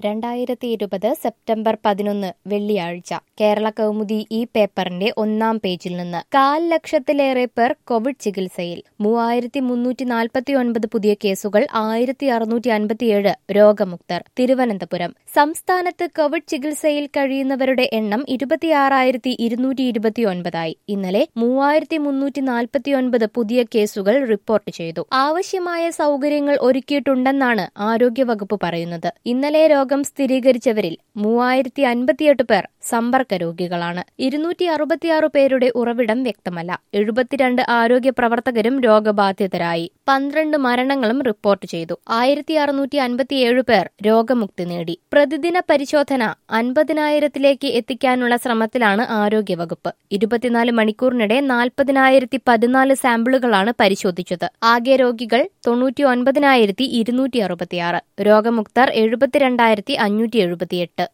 രണ്ടായിരത്തി ഇരുപത് സെപ്റ്റംബർ പതിനൊന്ന് വെള്ളിയാഴ്ച കേരള കൗമുദി ഈ പേപ്പറിന്റെ ഒന്നാം പേജിൽ നിന്ന് കാൽ ലക്ഷത്തിലേറെ പേർ കോവിഡ് ചികിത്സയിൽ മൂവായിരത്തി മുന്നൂറ്റി നാൽപ്പത്തി ഒൻപത് പുതിയ കേസുകൾ ആയിരത്തി അറുന്നൂറ്റി അൻപത്തിയേഴ് രോഗമുക്തർ തിരുവനന്തപുരം സംസ്ഥാനത്ത് കോവിഡ് ചികിത്സയിൽ കഴിയുന്നവരുടെ എണ്ണം ഇരുപത്തിയാറായിരത്തി ഇരുന്നൂറ്റി ഇരുപത്തിയൊൻപതായി ഇന്നലെ മൂവായിരത്തി മുന്നൂറ്റി നാൽപ്പത്തിയൊൻപത് പുതിയ കേസുകൾ റിപ്പോർട്ട് ചെയ്തു ആവശ്യമായ സൗകര്യങ്ങൾ ഒരുക്കിയിട്ടുണ്ടെന്നാണ് ആരോഗ്യവകുപ്പ് പറയുന്നത് ഇന്നലെ രോഗം സ്ഥിരീകരിച്ചവരിൽ മൂവായിരത്തി അൻപത്തിയെട്ട് പേർ സമ്പർക്ക രോഗികളാണ് ഇരുന്നൂറ്റി അറുപത്തിയാറ് പേരുടെ ഉറവിടം വ്യക്തമല്ല എഴുപത്തിരണ്ട് ആരോഗ്യ പ്രവർത്തകരും രോഗബാധിതരായി പന്ത്രണ്ട് മരണങ്ങളും റിപ്പോർട്ട് ചെയ്തു ആയിരത്തി അറുന്നൂറ്റി അൻപത്തിയേഴ് പേർ രോഗമുക്തി നേടി പ്രതിദിന പരിശോധന അൻപതിനായിരത്തിലേക്ക് എത്തിക്കാനുള്ള ശ്രമത്തിലാണ് ആരോഗ്യവകുപ്പ് ഇരുപത്തിനാല് മണിക്കൂറിനിടെ നാൽപ്പതിനായിരത്തി പതിനാല് സാമ്പിളുകളാണ് പരിശോധിച്ചത് ആകെ രോഗികൾ തൊണ്ണൂറ്റി ഒൻപതിനായിരത്തി ഇരുന്നൂറ്റി അറുപത്തിയാറ് രോഗമുക്തർ എഴുപത്തിരണ്ടായിരത്തി അഞ്ഞൂറ്റി എഴുപത്തിയെട്ട്